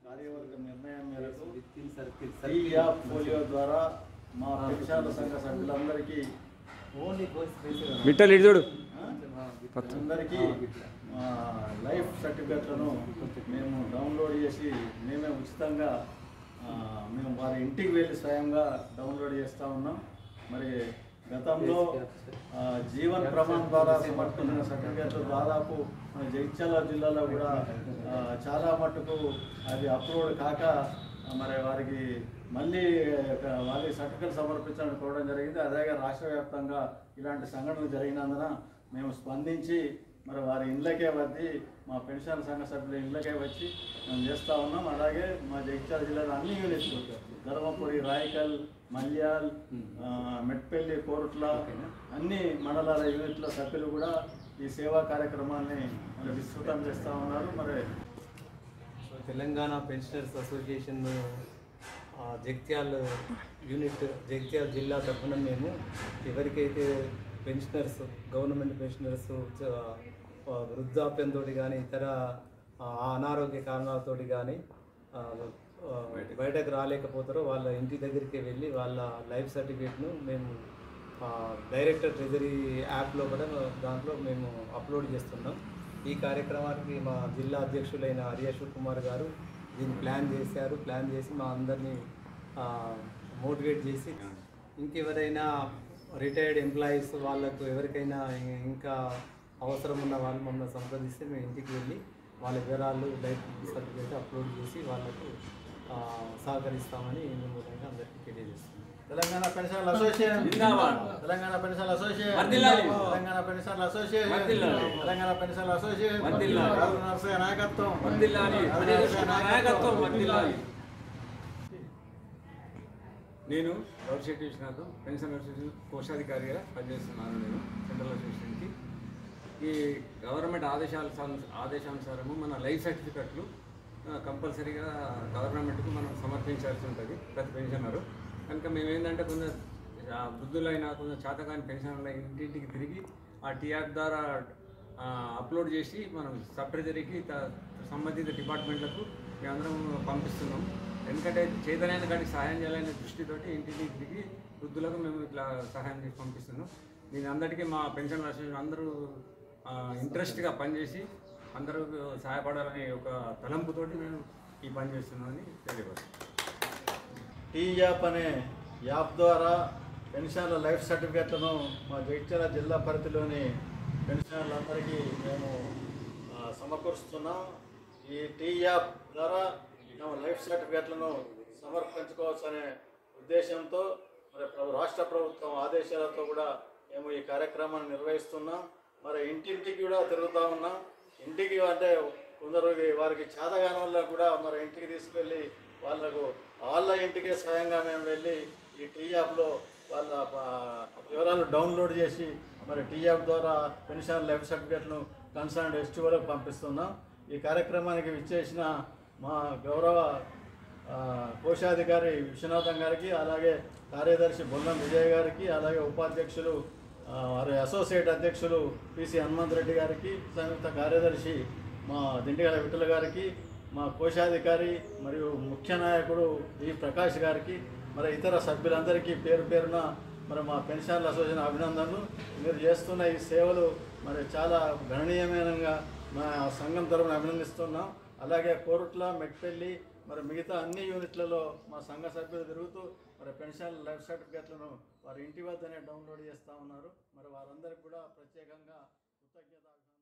కార్యవర్గ నిర్ణయం మేరకు విత్ ఇన్ సర్కిల్ ఈ యాప్ పోలియో ద్వారా మా పెన్షన్ల సంఘ సభ్యులందరికీ ఓన్లీ గోల్స్ విట్టలు ఇటు చూడు అందరికీ మా లైఫ్ సర్టిఫికెట్లను మేము డౌన్లోడ్ చేసి మేమే ఉచితంగా ఆ, మేము వారి ఇంటికి వెళ్ళి స్వయంగా డౌన్లోడ్ చేస్తూ ఉన్నాం మరి గతంలో ఆ, జీవన్ ప్రమాణ్ ద్వారా సమర్పించిన సర్టిఫికెట్లు దాదాపు మన జగిత్యాల జిల్లాలో కూడా ఆ, చాలా మట్టుకు అది అప్లోడ్ కాక ఆ, మరి వారికి మళ్ళీ ఒక వారి సర్టిఫికెట్ సమర్పించడానికి కోవడం జరిగింది అదే రాష్ట్ర వ్యాప్తంగా ఇలాంటి సంఘటనలు జరిగినందున మేము స్పందించి మరి వారి ఇండ్లకే వచ్చి మా పెన్షన్ సంఘ సభ్యుల ఇండ్లకే వచ్చి మేము చేస్తూ ఉన్నాం అలాగే మా జగిత్యాల జిల్లాలో అన్ని యూనిట్లు ధర్మపురి రాయకల్ మల్యాల్ ఆ, మెట్పల్లి కోరుట్ల అన్ని మండలాల యూనిట్ల సభ్యులు కూడా ఈ సేవా కార్యక్రమాన్ని మరి విస్తృతం చేస్తూ ఉన్నారు మరి సో తెలంగాణ పెన్షనర్స్ అసోసియేషన్ ఆ, జగిత్యాల యూనిట్ జగిత్యాల జిల్లా తరఫున మేము ఎవరికైతే పెన్షనర్స్ గవర్నమెంట్ పెన్షనర్స్ చ- ఆ, వృద్ధాప్యంతో కానీ ఇతర ఆ, అనారోగ్య కారణాలతో కానీ ఆ, ఆ, బయటకు రాలేకపోతారో వాళ్ళ ఇంటి దగ్గరికి వెళ్ళి వాళ్ళ లైఫ్ సర్టిఫికేట్ను మేము ఆ, డైరెక్టర్ ట్రెజరీ యాప్లో కూడా దాంట్లో మేము అప్లోడ్ చేస్తున్నాం ఈ కార్యక్రమానికి మా జిల్లా అధ్యక్షులైన హరియేశ్వర్ కుమార్ గారు దీన్ని ప్లాన్ చేశారు ప్లాన్ చేసి మా అందరినీ మోటివేట్ చేసి ఇంకెవరైనా రిటైర్డ్ ఎంప్లాయీస్ వాళ్ళకు ఎవరికైనా ఇం- ఇంకా అవసరం ఉన్న వాళ్ళు మమ్మల్ని సంప్రదిస్తే మేము ఇంటికి వెళ్ళి వాళ్ళ వివరాలు లైఫ్ సర్టిఫికేట్ అప్లోడ్ చేసి వాళ్ళకు ఆ, సహకరిస్తామని మేము విధంగా అందరికీ తెలియజేస్తున్నాం తెలంగాణ పెన్షన్ల అసోసియేషన్ జిందాబాద్. తెలంగాణ పెన్షన్ల అసోసియేషన్ వర్ధిల్లాలి. తెలంగాణ పెన్షన్ల అసోసియేషన్ వర్ధిల్లాలి. తెలంగాణ పెన్షన్ల అసోసియేషన్ వర్ధిల్లాలి. రాజు నరసయ్య నాయకత్వం వర్ధిల్లాలి. రాజు అదే నరసయ్య నాయకత్వం వర్ధిల్లాలి. నేను గౌరిశెట్టి విశ్వనాథం పెన్షన్ అసోసియేషన్ కోశాధికారిగా పనిచేస్తున్నాను నేను సెంట్రల్ అసోసియేషన్కి ఈ గవర్నమెంట్ ఆదేశాల సం- ఆదేశానుసారము మన లైఫ్ సర్టిఫికెట్లు ఆ, కంపల్సరీగా గవర్నమెంట్కు మనం సమర్పించాల్సి ఉంటుంది ప్రతి పెన్షనరు కనుక మేము ఏంటంటే కొంచెం ఆ, వృద్ధులైన కొంచెం చేతకాని పెన్షన్ల ఇంటింటికి తిరిగి ఆ టీఆర్ ద్వారా ఆ, అప్లోడ్ చేసి మనం సబ్ ట్రెజరీకి త- సంబంధిత డిపార్ట్మెంట్లకు మేమందరం పంపిస్తున్నాం ఎందుకంటే చేతనైన కాడికి సహాయం చేయాలనే దృష్టితోటి ఇంటింటికి తిరిగి వృద్ధులకు మేము ఇట్లా సహాయం చేసి పంపిస్తున్నాం దీని అందరికీ మా పెన్షన్ అసోసియేషన్ అందరూ ఆ, ఇంట్రెస్ట్గా పనిచేసి అందరూ సహాయపడాలనే ఒక తలంపుతోటి మేము ఈ పని చేస్తున్నామని తెలియపరుస్తున్నాం టీ యాప్ అనే యాప్ ద్వారా పెన్షన్ల లైఫ్ సర్టిఫికెట్లను మా జగిత్యాల జిల్లా పరిధిలోని పెన్షనర్లందరికీ మేము ఆ, సమకూరుస్తున్నాం ఈ టీ యాప్ ద్వారా మేము లైఫ్ సర్టిఫికెట్లను సమర్పించుకోవచ్చనే ఉద్దేశంతో మరి ప్రభు రాష్ట్ర ప్రభుత్వం ఆదేశాలతో కూడా మేము ఈ కార్యక్రమాన్ని నిర్వహిస్తున్నాం మరి ఇంటింటికి కూడా తిరుగుతూ ఉన్నాం ఇంటికి అంటే కొందరు వారికి చేతగాని వల్ల కూడా మరి ఇంటికి తీసుకెళ్ళి వాళ్ళకు వాళ్ళ ఇంటికే స్వయంగా మేము వెళ్ళి ఈ టీ యాప్లో వాళ్ళ ఆ, వివరాలు డౌన్లోడ్ చేసి మరి టీ యాప్ ద్వారా పెన్షన్ లైఫ్ సర్టిఫికేట్ను కన్సర్న్ ఎస్టీఓలకు పంపిస్తున్నాం ఈ కార్యక్రమానికి విచ్చేసిన మా గౌరవ ఆ, కోశాధికారి విశ్వనాథం గారికి అలాగే కార్యదర్శి బొల్లం విజయ్ గారికి అలాగే ఉపాధ్యక్షులు ఆ, వారి అసోసియేట్ అధ్యక్షులు పిసి హనుమంత్ రెడ్డి గారికి సంయుక్త కార్యదర్శి మా దిండిగల విఠల గారికి మా కోశాధికారి మరియు ముఖ్య నాయకుడు ఈ ప్రకాష్ గారికి మరి ఇతర సభ్యులందరికీ పేరు పేరున మరి మా పెన్షన్ల అసోసియేషన్ అభినందనలు మీరు చేస్తున్న ఈ సేవలు మరి చాలా గణనీయమైనగా మా సంఘం తరపున అభినందిస్తున్నాం అలాగే కోరుట్ల మెట్పల్లి మరి మిగతా అన్ని యూనిట్లలో మా సంఘ సభ్యులు తిరుగుతూ మరి పెన్షన్ లైఫ్ సర్టిఫికెట్లను వారి ఇంటి వద్దనే డౌన్లోడ్ చేస్తూ ఉన్నారు మరి వారందరికీ కూడా ప్రత్యేకంగా కృతజ్ఞత